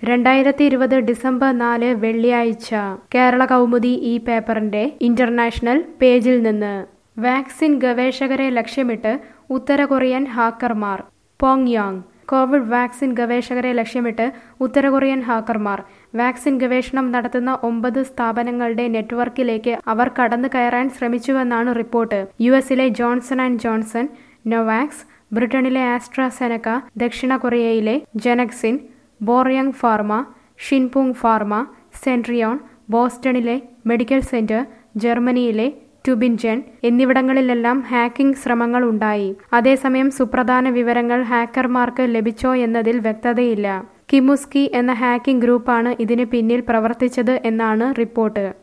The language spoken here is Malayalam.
രണ്ടായിരത്തി ഇരുപത് ഡിസംബർ നാല് വെള്ളിയാഴ്ച കേരള കൗമുദി ഈ പേപ്പറിന്റെ ഇന്റർനാഷണൽ പേജിൽ നിന്ന് വാക്സിൻ ഗവേഷകരെ ലക്ഷ്യമിട്ട് ഉത്തര കൊറിയൻ ഹാക്കർമാർ പോങ്യാങ് കോവിഡ് വാക്സിൻ ഗവേഷകരെ ലക്ഷ്യമിട്ട് ഉത്തര കൊറിയൻ ഹാക്കർമാർ വാക്സിൻ ഗവേഷണം നടത്തുന്ന ഒമ്പത് സ്ഥാപനങ്ങളുടെ നെറ്റ്വർക്കിലേക്ക് അവർ കടന്നു കയറാൻ ശ്രമിച്ചുവെന്നാണ് റിപ്പോർട്ട് യു എസിലെ ജോൺസൺ ആൻഡ് ജോൺസൺ നൊവാക്സ് ബ്രിട്ടനിലെ ആസ്ട്രാസെനക്ക ദക്ഷിണ കൊറിയയിലെ Genexine Boryung Pharma Shinpoong Pharma Celltrion ബോസ്റ്റണിലെ മെഡിക്കൽ സെന്റർ ജർമ്മനിയിലെ ടുബിൻജൻ എന്നിവിടങ്ങളിലെല്ലാം ഹാക്കിംഗ് ശ്രമങ്ങൾ ഉണ്ടായി അതേസമയം സുപ്രധാന വിവരങ്ങൾ ഹാക്കർമാർക്ക് ലഭിച്ചോ എന്നതിൽ വ്യക്തതയില്ല കിമുസ്കി എന്ന ഹാക്കിംഗ് ഗ്രൂപ്പാണ് ഇതിന് പിന്നിൽ പ്രവർത്തിച്ചത് എന്നാണ് റിപ്പോർട്ട്